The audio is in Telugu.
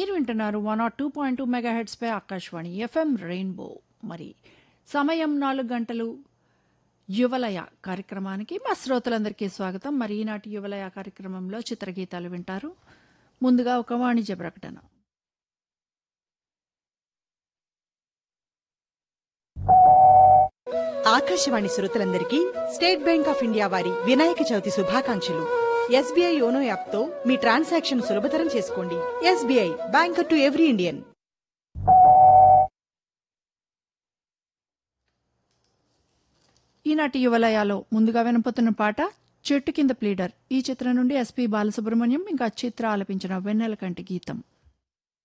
మీరు వింటున్నారు one nought two point two mega హెడ్స్పై ఆకాశవాణి ఎఫ్ఎం రెయిన్బో మరి సమయం నాలుగు గంటలు యువలయ కార్యక్రమానికి మా శ్రోతలందరికీ స్వాగతం మరి ఈనాటి యువలయ కార్యక్రమంలో చిత్రగీతాలు వింటారు ముందుగా ఒక వాణిజ్య ప్రకటన ఆకాశవాణి శ్రోతలందరికీ స్టేట్ బ్యాంక్ ఆఫ్ ఇండియా వారి వినాయక చవితి శుభాకాంక్షలు ఎస్బీఐ యోనో యాప్ తో మీ ట్రాన్సాక్షన్ సులభతరం చేసుకోండి SBI banker to every Indian ఈనాటి యువలయాలో ముందుగా వినపోతున్న పాట చెట్టు కింద ప్లీడర్ ఈ చిత్రం నుండి ఎస్పి బాలసుబ్రహ్మణ్యం ఇంకా చిత్ర ఆలపించిన వెన్నెల కంటి గీతం